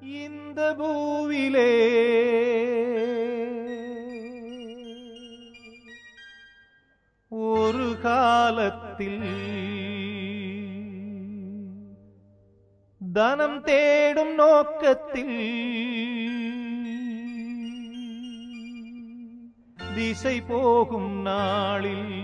இந்த பூவிலே ஒரு காலத்தில் தனம் தேடும் நோக்கத்தில் திசை போகும் நாளில்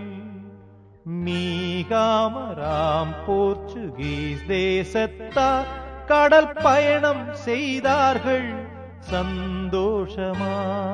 மீகாமராம் போர்ச்சுகீஸ் தேசத்தார் கடல் பயணம் செய்தார்கள் சந்தோஷமா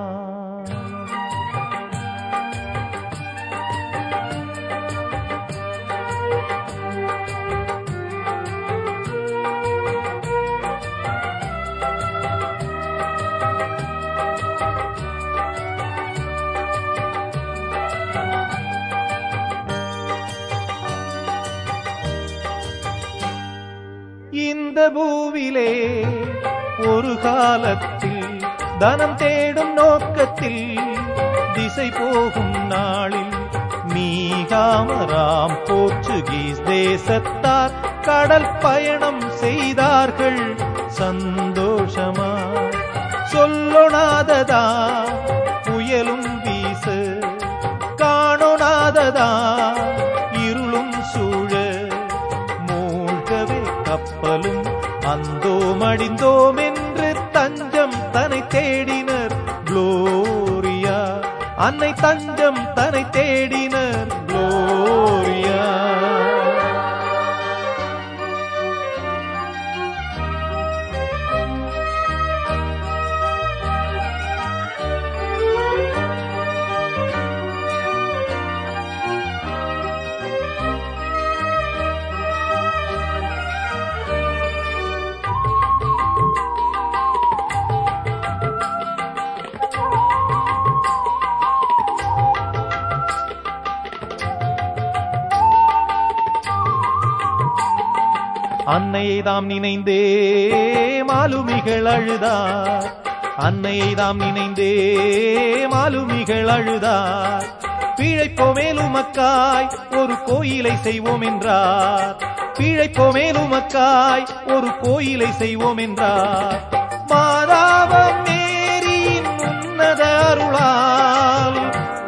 இந்த பூவிலே ஒரு காலத்தில் தனம் தேடும் நோக்கத்தில் திசை போகும் நாளில் மீகாமராம் போர்ச்சுகீஸ் தேசத்தார் கடல் பயணம் செய்தார்கள் சந்தோஷமா சொல்லொணாததா புயலும் வீச காணொணாததா இருளும் சூழ மூழ்கவே கப்பலும் அந்தோம் அடிந்தோம் என்று தஞ்சம் தன்னை தேடினர் குளோரியா அன்னை தஞ்சம் தன்னை தேடினர் குளோரியா அன்னையை தாம் நினைந்தே மாலுமிகள் அழுதார் அன்னையை தாம் நினைந்தே மாலுமிகள் அழுதார் பிழைப்போமேலுமக்காய் ஒரு கோயிலை செய்வோம் என்றார் பிழைப்போமேலுமக்காய் ஒரு கோயிலை செய்வோம் என்றார் மாதாவம் மேரியின் உன்னத அருளால்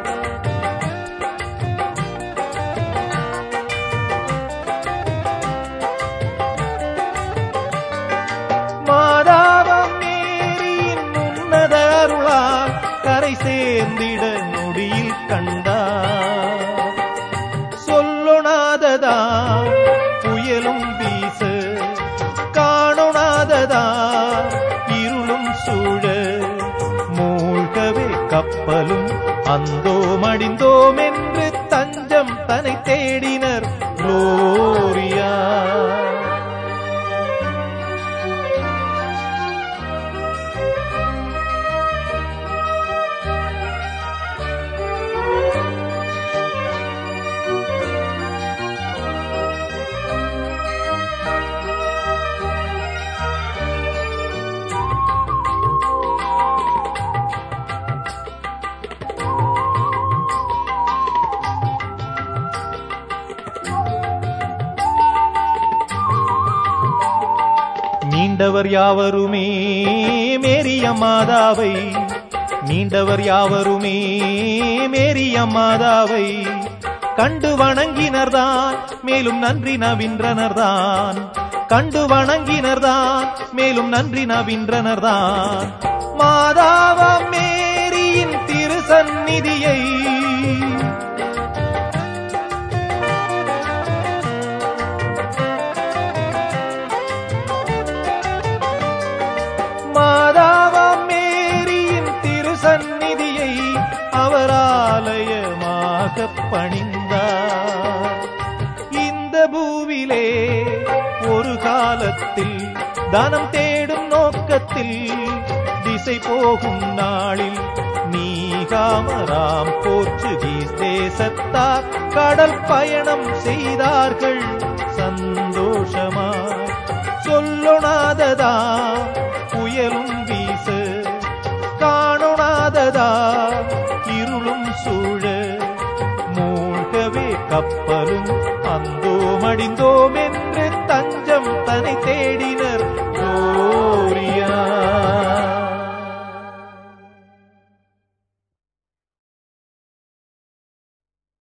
மாதாவம் மேரியின் உன்னத அருளால் கரை சேர்ந்திட நொடியில் கண்டார் சொல்லொணாததா புயலும் வீச காணொணாததா இருளும் சூழ மூழ்கவே கப்பலும் அந்தோம் அடிந்தோம் என்று தஞ்சம் தன்னை தேடினர் குளோரியா நீண்டவர் யாவருமே மேரிய மாதாவை நீண்டவர் யாவருமே மேரிய மாதாவை கண்டு வணங்கினர்தான் மேலும் நன்றி நவின்றனர்தான் கண்டு வணங்கினர்தான் மேலும் நன்றி நவின்றனர்தான் மாதாவா மேரியின் திருசந்நிதியை மாதாவாம் மேரியின் திருசந்நிதியை அவர் ஆலயமாக பணிந்தார் இந்த பூவிலே ஒரு காலத்தில் தனம் தேடும் நோக்கத்தில் திசை போகும் நாளில் நீகாமராம் போர்ச்சுகீஸ் தேசத்தார் கடல் பயணம் செய்தார்கள் சந்தோஷமாய் சொல்லொணாததா புயலும் வீச காணொணாததா இருளும் சூழ மூழ்கவே கப்பலும் அந்தோம் அடிந்தோம் என்று தஞ்சம் தன்னை தேடினர்